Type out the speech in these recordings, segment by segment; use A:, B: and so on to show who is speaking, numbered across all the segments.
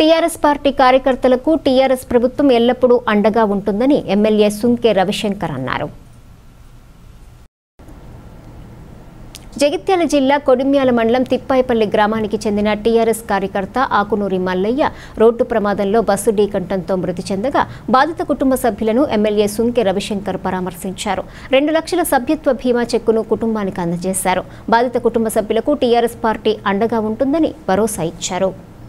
A: TRS party కార్యకర్తలకు TRS ప్రభుత్వం ఎల్లప్పుడూ అండగా ఉంటుందని ఎమ్మెల్యే సుంకే రవిశంకర్ అన్నారు జగిత్యాల జిల్లా కొడిమ్యాల మండలం తిప్పాయిపల్లి గ్రామానికి చెందిన టీఆర్ఎస్ కార్యకర్త ఆకునూరి మల్లయ్య రోడ్డు ప్రమాదంలో బస్సు ఢీకంఠంతో మృతి చెందగా బాధిత కుటుంబ సభ్యులను ఎమ్మెల్యే సుంకె రవిశంకర్ పరామర్శించారు రెండు లక్షల సభ్యత్వ బీమా చెక్కును కుటుంబానికి అందజేశారు బాధిత కుటుంబ సభ్యులకు టీఆర్ఎస్ పార్టీ అండగా ఉంటుందని భరోసా ఇచ్చారు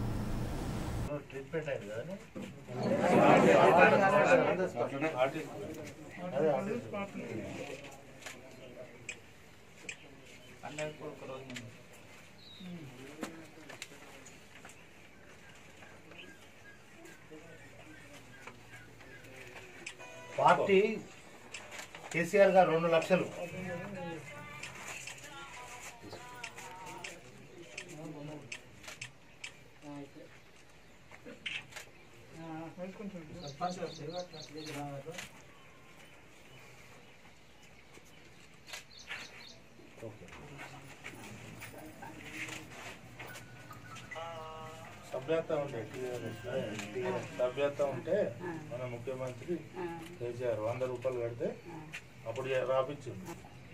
B: పార్టీ కేసీఆర్ గారు రెండు లక్షలు
C: సభ్యత ఉంటే టీఆర్ఎస్ సభ్యత ఉంటే మన ముఖ్యమంత్రి కేసీఆర్ వంద రూపాయలు కడితే అప్పుడు చే- రాపిచ్చింది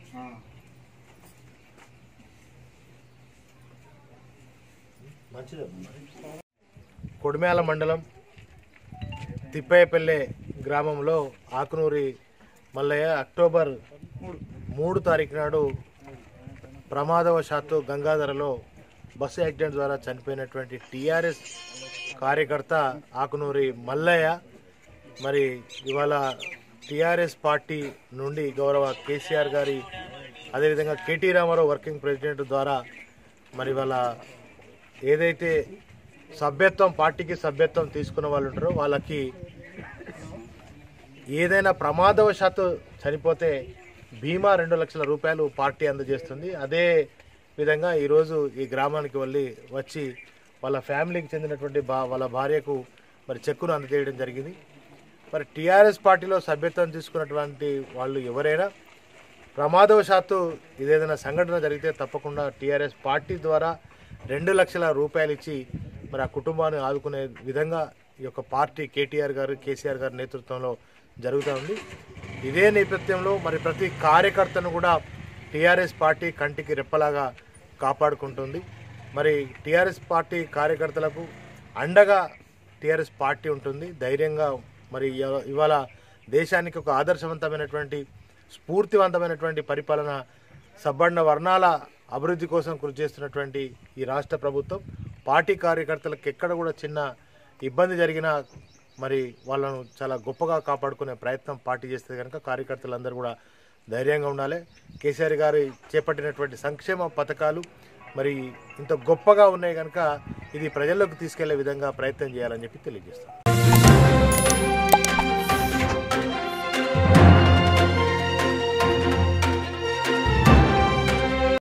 B: మంచిది కొడిమేల మండలం తిప్పేపల్లె గ్రామంలో ఆకునూరి మల్లయ్య అక్టోబర్ మూడు తారీఖు నాడు ప్రమాదవశాత్తు గంగాధరలో బస్సు యాక్సిడెంట్ ద్వారా చనిపోయినటువంటి టీఆర్ఎస్ కార్యకర్త ఆకునూరి మల్లయ్య మరి ఇవాళ టీఆర్ఎస్ పార్టీ నుండి గౌరవ కేసీఆర్ గారి అదేవిధంగా కేటీ రామారావు వర్కింగ్ ప్రెసిడెంట్ ద్వారా మరి ఇవాళ ఏదైతే సభ్యత్వం పార్టీకి సభ్యత్వం తీసుకున్న వాళ్ళు ఉంటారో వాళ్ళకి ఏదైనా ప్రమాదవశాత్తు చనిపోతే బీమా రెండు లక్షల రూపాయలు పార్టీ అందజేస్తుంది అదే విధంగా ఈరోజు ఈ గ్రామానికి వెళ్ళి వచ్చి వాళ్ళ ఫ్యామిలీకి చెందినటువంటి బా వాళ్ళ భార్యకు మరి చెక్కును అందజేయడం జరిగింది మరి టీఆర్ఎస్ పార్టీలో సభ్యత్వం తీసుకున్నటువంటి వాళ్ళు ఎవరైనా ప్రమాదవశాత్తు ఇదేదైనా సంఘటన జరిగితే తప్పకుండా టీఆర్ఎస్ పార్టీ ద్వారా రెండు లక్షల రూపాయలు ఇచ్చి మరి ఆ కుటుంబాన్ని ఆదుకునే విధంగా ఈ యొక్క పార్టీ కేటీఆర్ గారు కేసీఆర్ గారి నేతృత్వంలో జరుగుతూ ఉంది ఇదే నేపథ్యంలో మరి ప్రతి కార్యకర్తను కూడా టీఆర్ఎస్ పార్టీ కంటికి రెప్పలాగా కాపాడుకుంటుంది మరి టీఆర్ఎస్ పార్టీ కార్యకర్తలకు అండగా టీఆర్ఎస్ పార్టీ ఉంటుంది ధైర్యంగా మరి ఇవ- ఇవాళ దేశానికి ఒక ఆదర్శవంతమైనటువంటి స్ఫూర్తివంతమైనటువంటి పరిపాలన సబ్బండ వర్ణాల అభివృద్ధి కోసం కృషి చేస్తున్నటువంటి ఈ రాష్ట్ర ప్రభుత్వం పార్టీ కార్యకర్తలకు ఎక్కడ కూడా చిన్న ఇబ్బంది జరిగినా మరి వాళ్ళను చాలా గొప్పగా కాపాడుకునే ప్రయత్నం పార్టీ చేస్తే కనుక కార్యకర్తలందరూ కూడా ధైర్యంగా ఉండాలి కేసీఆర్ గారు చేపట్టినటువంటి సంక్షేమ పథకాలు మరి ఇంత గొప్పగా ఉన్నాయి కనుక ఇది ప్రజల్లోకి తీసుకెళ్లే విధంగా ప్రయత్నం చేయాలని చెప్పి తెలియజేస్తాం